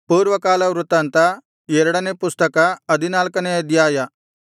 ಪೂರ್ವಕಾಲ ವೃತ್ತಾಂತ ಎರಡನೇ ಪುಸ್ತಕ ಹದಿನಾಲ್ಕನೇ ಅಧ್ಯಾಯ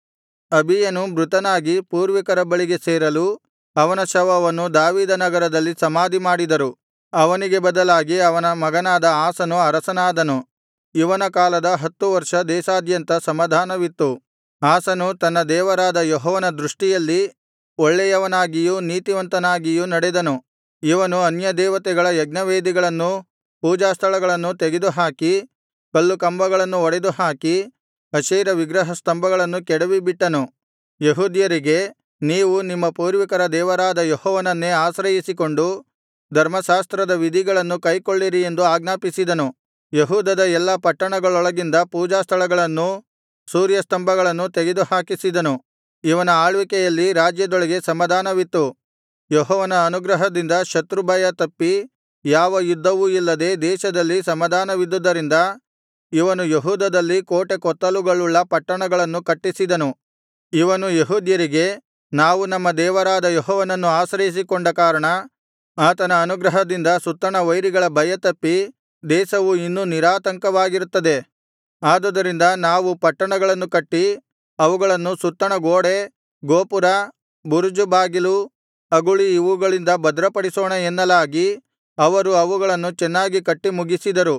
ಅಬೀಯನು ಮೃತನಾಗಿ ಪೂರ್ವಿಕರ ಬಳಿಗೆ ಸೇರಲು ಅವನ ಶವವನ್ನು ದಾವೀದನಗರದಲ್ಲಿ ಸಮಾಧಿಮಾಡಿದರು ಅವನಿಗೆ ಬದಲಾಗಿ ಅವನ ಮಗನಾದ ಆಸನು ಅರಸನಾದನು ಇವನ ಕಾಲದ ಹತ್ತು ವರ್ಷ ದೇಶಾದ್ಯಂತ ಸಮಾಧಾನವಿತ್ತು ಆಸನು ತನ್ನ ದೇವರಾದ ಯೆಹೋವನ ದೃಷ್ಟಿಯಲ್ಲಿ ಒಳ್ಳೆಯವನಾಗಿಯೂ ನೀತಿವಂತನಾಗಿಯೂ ನಡೆದನು ಇವನು ಅನ್ಯದೇವತೆಗಳ ಯಜ್ಞವೇದಿಗಳನ್ನೂ ಪೂಜಾಸ್ಥಳಗಳನ್ನೂ ತೆಗೆದುಹಾಕಿ ಕಲ್ಲುಕಂಬಗಳನ್ನು ಒಡೆದುಹಾಕಿ ಅಶೇರ ವಿಗ್ರಹಸ್ತಂಭಗಳನ್ನು ಕೆಡವಿಬಿಟ್ಟನು ಯೆಹೂದ್ಯರಿಗೆ ನೀವು ನಿಮ್ಮ ಪೂರ್ವಿಕರ ದೇವರಾದ ಯೆಹೋವನನ್ನೇ ಆಶ್ರಯಿಸಿಕೊಂಡು ಧರ್ಮಶಾಸ್ತ್ರದ ವಿಧಿಗಳನ್ನು ಕೈಕೊಳ್ಳಿರಿ ಎಂದು ಆಜ್ಞಾಪಿಸಿದನು ಯೆಹೂದದ ಎಲ್ಲಾ ಪಟ್ಟಣಗಳೊಳಗಿಂದ ಪೂಜಾಸ್ಥಳಗಳನ್ನೂ ಸೂರ್ಯಸ್ತಂಭಗಳನ್ನೂ ತೆಗೆದುಹಾಕಿಸಿದನು ಇವನ ಆಳ್ವಿಕೆಯಲ್ಲಿ ರಾಜ್ಯದೊಳಗೆ ಸಮಾಧಾನವಿತ್ತು ಯೆಹೋವನ ಅನುಗ್ರಹದಿಂದ ಶತ್ರುಭಯ ತಪ್ಪಿ ಯಾವ ಯುದ್ಧವೂ ಇಲ್ಲದೆ ದೇಶದಲ್ಲಿ ಸಮಾಧಾನವಿದ್ದುದರಿಂದ ಇವನು ಯೆಹೂದದಲ್ಲಿ ಕೋಟೆಕೊತ್ತಲುಗಳುಳ್ಳ ಪಟ್ಟಣಗಳನ್ನು ಕಟ್ಟಿಸಿದನು ಇವನು ಯೆಹೂದ್ಯರಿಗೆ ನಾವು ನಮ್ಮ ದೇವರಾದ ಯೆಹೋವನನ್ನು ಆಶ್ರಯಿಸಿಕೊಂಡ ಕಾರಣ ಆತನ ಅನುಗ್ರಹದಿಂದ ಸುತ್ತಣ ವೈರಿಗಳ ಭಯ ತಪ್ಪಿ ದೇಶವು ಇನ್ನೂ ನಿರಾತಂಕವಾಗಿರುತ್ತದೆ ಆದುದರಿಂದ ನಾವು ಪಟ್ಟಣಗಳನ್ನು ಕಟ್ಟಿ ಅವುಗಳನ್ನು ಸುತ್ತಣ ಗೋಡೆ ಗೋಪುರ ಬುರುಜು ಬಾಗಿಲು ಅಗುಳಿ ಇವುಗಳಿಂದ ಭದ್ರಪಡಿಸೋಣ ಎನ್ನಲಾಗಿ ಅವರು ಅವುಗಳನ್ನು ಚೆನ್ನಾಗಿ ಕಟ್ಟಿ ಮುಗಿಸಿದರು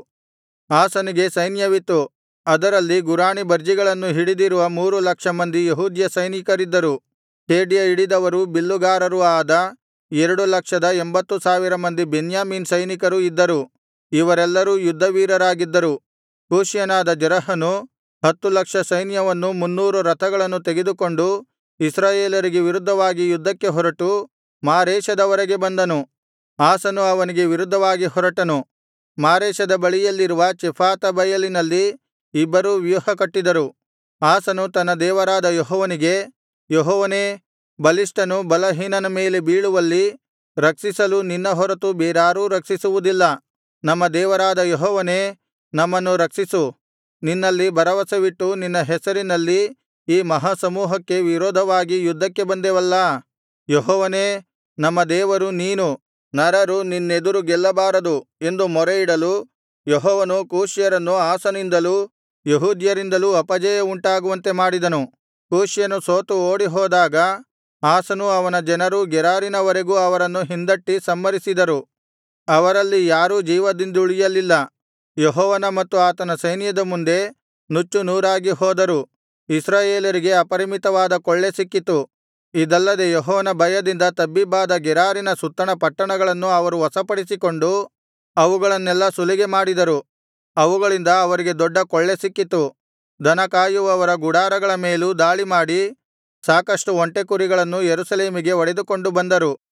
ಆಸನಿಗೆ ಸೈನ್ಯವಿತ್ತು ಅದರಲ್ಲಿ ಗುರಾಣಿ ಬರ್ಜಿಗಳನ್ನು ಹಿಡಿದಿರುವ ಮೂರು ಲಕ್ಷ ಮಂದಿ ಯೆಹೂದ್ಯ ಸೈನಿಕರಿದ್ದರು ಖೇಡ್ಯ ಹಿಡಿದವರೂ ಬಿಲ್ಲುಗಾರರೂ ಆದ ಎರಡು ಲಕ್ಷದ ಎಂಭತ್ತು ಸಾವಿರ ಮಂದಿ ಬೆನ್ಯಾಮೀನ್ ಸೈನಿಕರು ಇದ್ದರು ಇವರೆಲ್ಲರೂ ಯುದ್ಧವೀರರಾಗಿದ್ದರು ಕೂಷ್ಯನಾದ ಜೆರಹನು ಹತ್ತು ಲಕ್ಷ ಸೈನ್ಯವನ್ನೂ ಮುನ್ನೂರು ರಥಗಳನ್ನು ತೆಗೆದುಕೊಂಡು ಇಸ್ರಾಯೇಲರಿಗೆ ವಿರುದ್ಧವಾಗಿ ಯುದ್ಧಕ್ಕೆ ಹೊರಟು ಮಾರೇಷದವರೆಗೆ ಬಂದನು ಆಸನು ಅವನಿಗೆ ವಿರುದ್ಧವಾಗಿ ಹೊರಟನು ಮಾರೇಷದ ಬಳಿಯಲ್ಲಿರುವ ಚೆಫಾತ ಬಯಲಿನಲ್ಲಿ ಇಬ್ಬರೂ ವ್ಯೂಹಕಟ್ಟಿದರು ಆಸನು ತನ್ನ ದೇವರಾದ ಯೆಹೋವನಿಗೆ ಯೆಹೋವನೇ ಬಲಿಷ್ಠನು ಬಲಹೀನನ ಮೇಲೆ ಬೀಳುವಲ್ಲಿ ರಕ್ಷಿಸಲು ನಿನ್ನ ಹೊರತು ಬೇರಾರೂ ರಕ್ಷಿಸುವುದಿಲ್ಲ ನಮ್ಮ ದೇವರಾದ ಯೆಹೋವನೇ ನಮ್ಮನ್ನು ರಕ್ಷಿಸು ನಿನ್ನಲ್ಲಿ ಭರವಸವಿಟ್ಟು ನಿನ್ನ ಹೆಸರಿನಲ್ಲಿ ಈ ಮಹಾಸಮೂಹಕ್ಕೆ ವಿರೋಧವಾಗಿ ಯುದ್ಧಕ್ಕೆ ಬಂದೆವಲ್ಲಾ ಯೆಹೋವನೇ ನಮ್ಮ ದೇವರು ನೀನು ನರರು ನಿನ್ನೆದುರು ಗೆಲ್ಲಬಾರದು ಎಂದು ಮೊರೆಯಿಡಲು ಯೆಹೋವನು ಕೂಷ್ಯರನ್ನು ಆಸನಿಂದಲೂ ಯೆಹೂದ್ಯರಿಂದಲೂ ಅಪಜಯ ಉಂಟಾಗುವಂತೆ ಮಾಡಿದನು ಕೂಷ್ಯನು ಸೋತು ಓಡಿಹೋದಾಗ ಆಸನೂ ಅವನ ಜನರೂ ಗೆರಾರಿನವರೆಗೂ ಅವರನ್ನು ಹಿಂದಟ್ಟಿ ಸಂಹರಿಸಿದರು ಅವರಲ್ಲಿ ಯಾರೂ ಜೀವದಿಂದುಳಿಯಲಿಲ್ಲ ಯೆಹೋವನ ಮತ್ತು ಆತನ ಸೈನ್ಯದ ಮುಂದೆ ನುಚ್ಚು ನೂರಾಗಿ ಹೋದರು ಇಸ್ರಾಯೇಲರಿಗೆ ಅಪರಿಮಿತವಾದ ಕೊಳ್ಳೆ ಸಿಕ್ಕಿತು ಇದಲ್ಲದೆ ಯೆಹೋವನ ಭಯದಿಂದ ತಬ್ಬಿಬ್ಬಾದ ಗೆರಾರಿನ ಸುತ್ತಣ ಪಟ್ಟಣಗಳನ್ನು ಅವರು ವಶಪಡಿಸಿಕೊಂಡು ಅವುಗಳನ್ನೆಲ್ಲಾ ಸುಲಿಗೆ ಮಾಡಿದರು ಅವುಗಳಿಂದ ಅವರಿಗೆ ದೊಡ್ಡ ಕೊಳ್ಳೆ ಸಿಕ್ಕಿತು ದನ ಕಾಯುವವರ ಗುಡಾರಗಳ ಮೇಲೂ ದಾಳಿಮಾಡಿ ಸಾಕಷ್ಟು ಒಂಟೆ ಕುರಿಗಳನ್ನು ಯೆರೂಸಲೇಮಿಗೆ ಹೊಡೆದುಕೊಂಡು ಬಂದರು